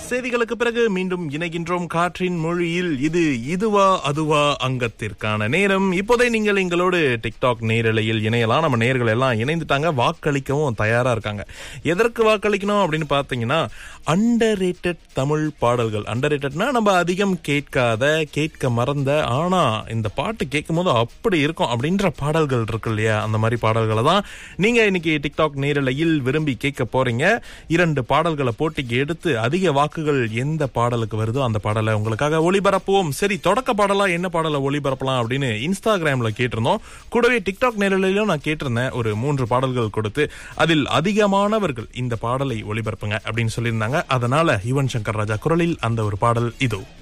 செய்திகளுக்கு பிறகு மீண்டும் இணைகின்றோம் காற்றின் மொழியில் இது இதுவா அதுவா அங்கத்திற்கான நேரம் இப்போதே நீங்கள் எங்களோடு டிக்டாக் நேரலையில் இணையலாம் நம்ம நேர்கள் எல்லாம் இணைந்துட்டாங்க வாக்களிக்கவும் தயாரா இருக்காங்க எதற்கு வாக்களிக்கணும் அப்படின்னு பாத்தீங்கன்னா அண்டர் தமிழ் பாடல்கள் அண்டர் நம்ம அதிகம் கேட்காத கேட்க மறந்த ஆனா இந்த பாட்டு கேட்கும் போது அப்படி இருக்கும் அப்படின்ற பாடல்கள் இருக்கு இல்லையா அந்த மாதிரி பாடல்களை தான் நீங்க இன்னைக்கு டிக்டாக் நேரலையில் விரும்பி கேட்க போறீங்க இரண்டு பாடல்களை போட்டிக்கு எடுத்து அதிக வாக்குகள் எந்த பாடலுக்கு வருதோ அந்த பாடலை உங்களுக்காக ஒளிபரப்புவோம் சரி தொடக்க பாடலா என்ன பாடலை ஒளிபரப்பலாம் அப்படின்னு இன்ஸ்டாகிராம்ல கேட்டிருந்தோம் கூடவே டிக்டாக் நேரலையிலும் நான் கேட்டிருந்தேன் ஒரு மூன்று பாடல்கள் கொடுத்து அதில் அதிகமானவர்கள் இந்த பாடலை ஒளிபரப்புங்க அப்படின்னு சொல்லியிருந்தாங்க அதனால யுவன் சங்கர் ராஜா குரலில் அந்த ஒரு பாடல் இதோ